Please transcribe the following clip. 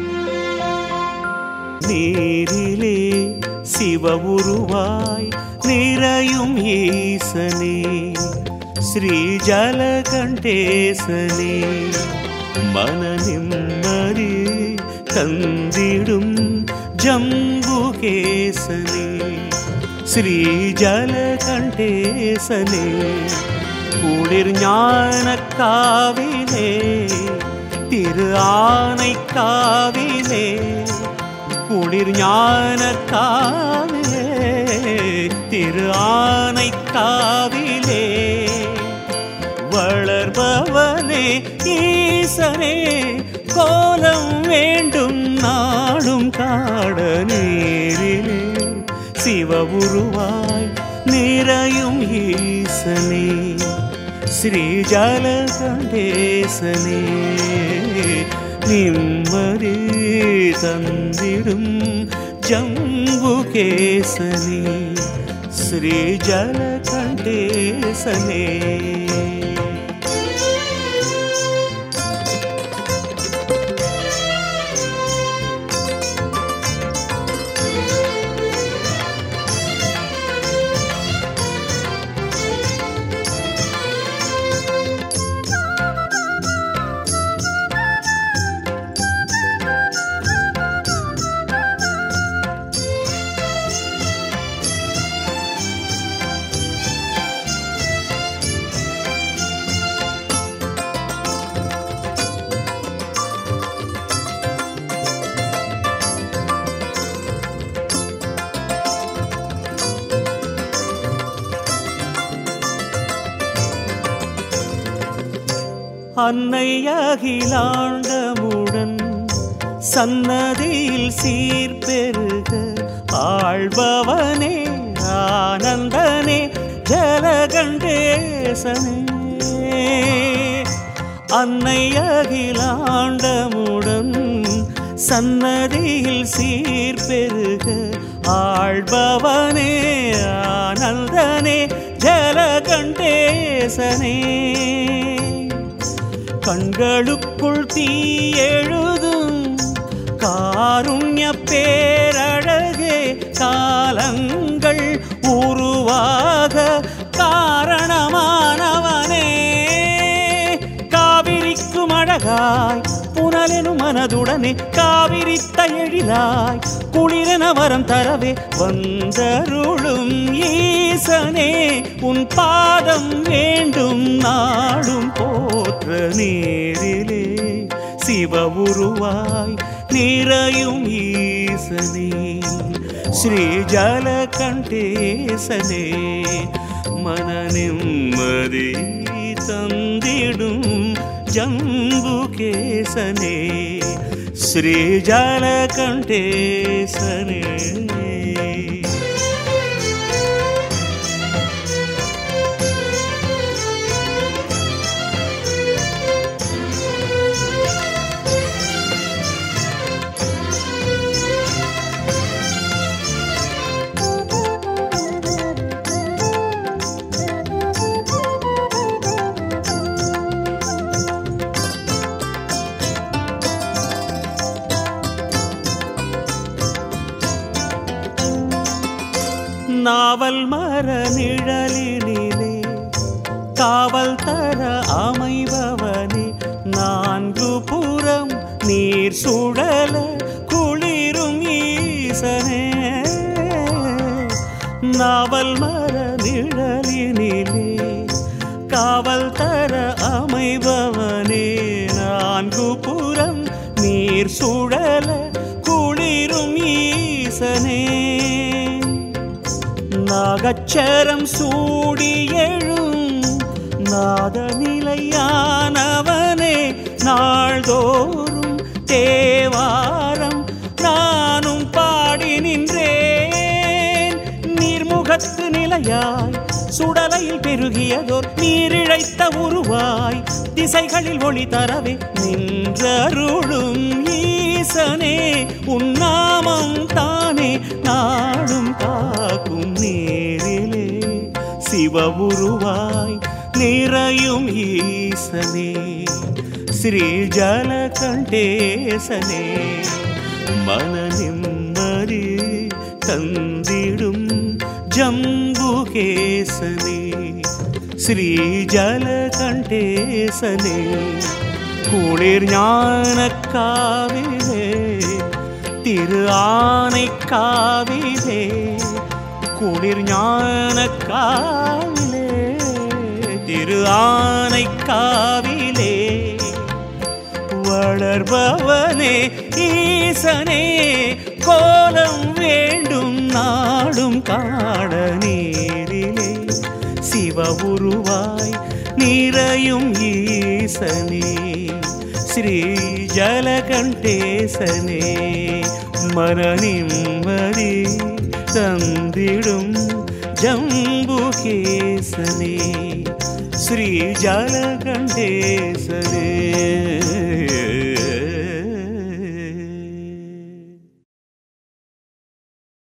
நீரிலே சிவ உருவாய் நிறையும் ஈசனே ஸ்ரீ ஜலகண்டேசனே மன நிம்மதி தந்திடும் ஜம்புகேசனே ஸ்ரீ ஜலகண்டேசனே குளிர் ஞான காவிலே திரு ஆனை காவிலே குளிர் ஞான காவிலே திரு ஆனை காவிலே வளர்பவனே ஈசனே கோலம் வேண்டும் நாடும் காட நீரிலே சிவ உருவாய் நிறையும் ஈசனே ஸ்ரீ ஜலகண்டேசனே நிம்மதி தந்திடும் ஜம்புகேசனே ஸ்ரீ ஜலகண்டேசனே அன்னை அகிலாண்டமுடன் சன்னதியில் சீர்பெருக ஆழ்பவனே ஆனந்தனே ஜலகண்டேசனே அன்னை அகிலாண்டமுடன் சன்னதியில் சீர்பெருக ஆழ்பவனே ஆனந்தனே ஜலகண்டேசனே கண்களுக்குள் தீ எழுதும் காருண்ய பேரழகே காலங்கள் உருவாக காரணமானவனே காவிரிக்கும் அழகாய் புனலெனும் மனதுடனே காவிரித்த எழிலாய் குளிரென வரம் தரவே வந்தருளும் ஈசனே உன் பாதம் வேண்டும் நாடும் போற்ற நேரிலே சிவ உருவாய் நிறையும் ஈசனே ஸ்ரீ ஜலகண்டேசனே மன நிம்மதி தந்திடும் ஜம்புகேசனே ஸ்ரீ ஜலகண்டேசனே நாவல் மர நிழலினிலே காவல் தர அமைபவனே நான்கு புறம் நீர் சுழல குளிரும் ஈசனே நாவல் மர நிழலினிலே காவல் தர அமைபவனே நான்கு புறம் நீர் சுழல குளிரும் ஈசனே நாகச்சரம் சூடி எழும் நாதநிலையானவனே நாள்தோறும் தேவாரம் நானும் பாடி நின்றேன் நீர்முகத்து நிலையாய் சுடலையில் பெருகியதோர் நீரிழைத்த உருவாய் திசைகளில் ஒளி தரவே நின்றருளும் ஈசனே உன்னாமம் தானே நாடும் காக்கும் நேரிலே சிவ உருவாய் நிறையும் ஈசனே శ్రీ ஜலகண்டேசனே மன நிம்மதி தந்திடும் ஜம்புகேசனே ஸ்ரீ ஜலகண்டேசனே குளிர் ஞானக்காவிலே திரு ஆனைக்காவிலே குளிர் ஞானக்காவிலே திரு ஆனைக்காவிலே வளர்பவனே ஈசனே கோலம் வேண்டும் நாடும் காண நீரிலே சிவ உருவாய் நிறையும் ஈசனே ஸ்ரீ ஜலகண்டேசனே மன நிம்மதி தந்திடும் ஜம்புகேசனே ஸ்ரீ ஜலகண்டேசனே